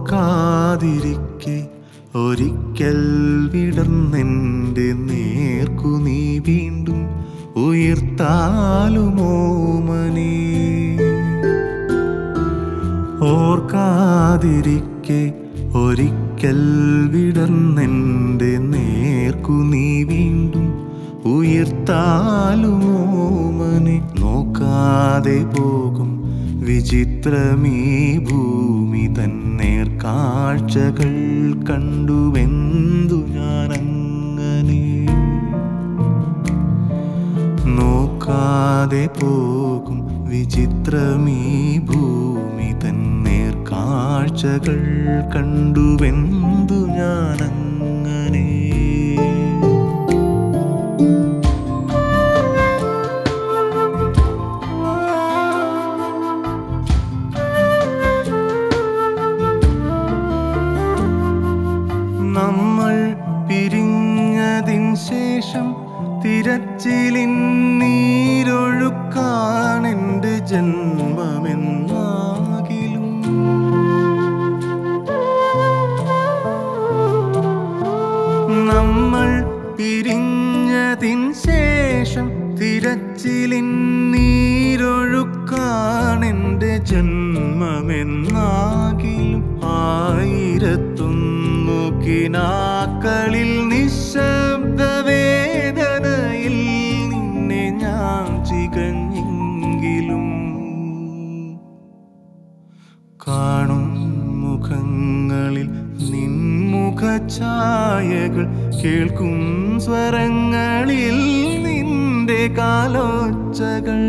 ഓർക്കാതിരിക്കെ ഒരിക്കൽ വിടർന്നെൻ്റെ നേർക്കു നീ വീണ്ടും ഉയർത്താലുമോ മനെ ഓർക്കാതിരിക്കെ ഒരിക്കൽ വിടർന്നെൻ്റെ നേർക്കു നീ വീണ്ടും ഉയർത്താലുമോ മനെ നോക്കാതെ പോകും വിചിത്രമീ ഭൂമി തന്നേർ കാഴ്ചകൾ കണ്ടുവെന്തു ഞാനങ്ങനെ നോക്കാതെ പോകും വിചിത്രമീ ഭൂമി തന്നേർ കാഴ്ചകൾ കണ്ടുവെന്തു ഞാനങ്ങനെ നമ്മൾ പിരിഞ്ഞതിൻ ശേഷം തിരച്ചിലിൻ നീരൊഴുക്കാൻ എൻ്റെ ജന്മമെന്നാകിലും നമ്മൾ പിരിഞ്ഞതിൻ ശേഷം തിരച്ചിലിൻ നീരൊഴുക്കാൻ എൻ്റെ ജന്മമെന്നാകിലും ആയിരത്തൊന്നു കിനാക്കളിൽ നിശബ്ദ വേദനയിൽ നിന്നെ ഞാൻ ചികഞ്ഞെങ്കിലും കാണും മുഖങ്ങളിൽ നിൻമുഖ ഛായകൾ കേൾക്കും സ്വരങ്ങളിൽ നിന്റെ കാലോച്ചകൾ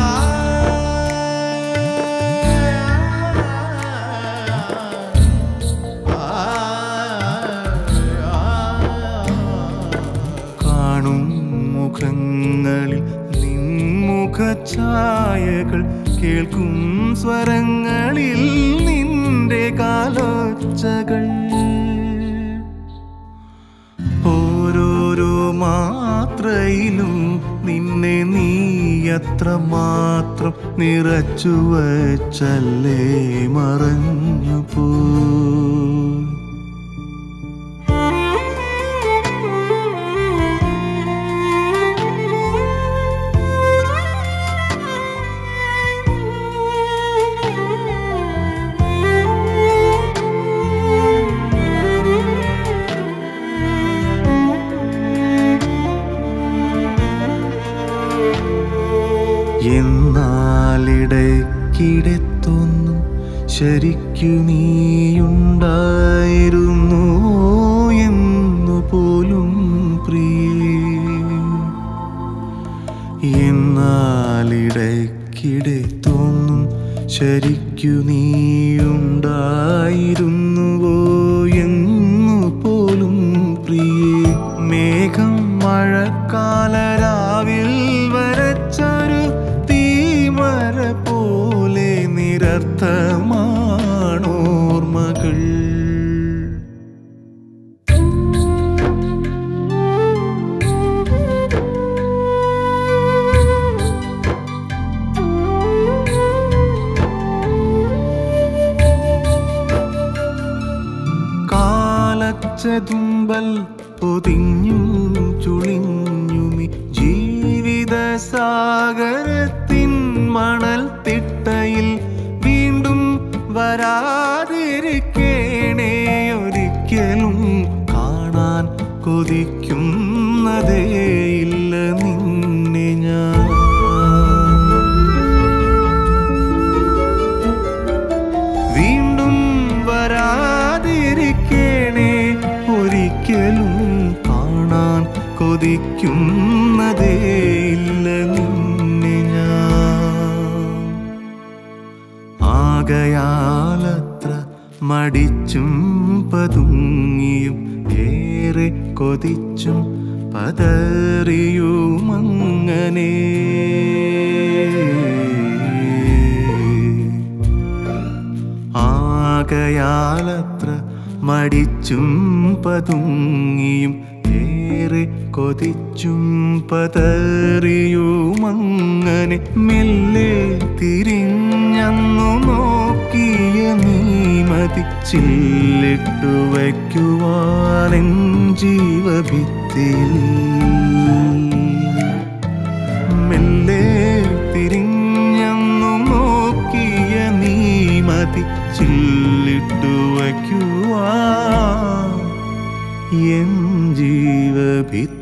കാണും മുഖങ്ങളിൽ നിൻമുഖ ഛായകൾ കേൾക്കും സ്വരങ്ങളിൽ നിന്റെ കാലോച്ചകൾ ഓരോരോ മാത്രയിലും നിന്നെ നീ അത്ര മാത്രം നിറച്ചു വച്ചല്ലേ മറഞ്ഞു പോ എന്നാലിടയ്ക്കിടെ തോന്നും ശരിക്കു നീയുണ്ടായിരുന്നു എന്നു പോലും പ്രിയേ എന്നാലിടയ്ക്കിടെ തോന്നും ശരിക്കു നീയുണ്ടായിരുന്നുവോ എന്നു പോലും പ്രിയേ മേഘം മഴക്കാലരാവിൽ വരച്ചൊരു തീമര പോലെ നിരർത്ഥമാണോർമ്മകൾ കാലച്ചതുമ്പൽ പൊതിഞ്ഞും ചുളിഞ്ഞുമി ജീവിത സാഗരത്തിൻ മണൽ തിട്ടയിൽ വീണ്ടും വരാതിരിക്കേണേ ഒരിക്കലും കാണാൻ കൊതിക്കുന്നതേയില്ല നിന്നെ ഞാൻ വീണ്ടും വരാതിരിക്കേണേ ഒരിക്കലും കാണാൻ കൊതിക്കുന്നതേയില്ല നിന്നെ ഞാൻ ആകയാലത്ര മടിച്ചും പതുങ്ങിയും ഏറെ കൊതിച്ചും പതറിയുമങ്ങനെ ആകയാലത്ര മടിച്ചും പതുങ്ങിയും ഏറെ കൊതിച്ചും പതറിയുമങ്ങനെ മെല്ലെ തിരിഞ്ഞന്നു നോക്കിയ നീ മതി മതി ചില്ലിട്ടു വയ്ക്കുവാനെൻ ജീവഭിത്തിയിൽ മെല്ലെ തിരിഞ്ഞന്നു നോക്കിയ നീ മതി ചില്ലിട്ടു വയ്ക്കുവാൻ എൻ ജീവഭിത്തി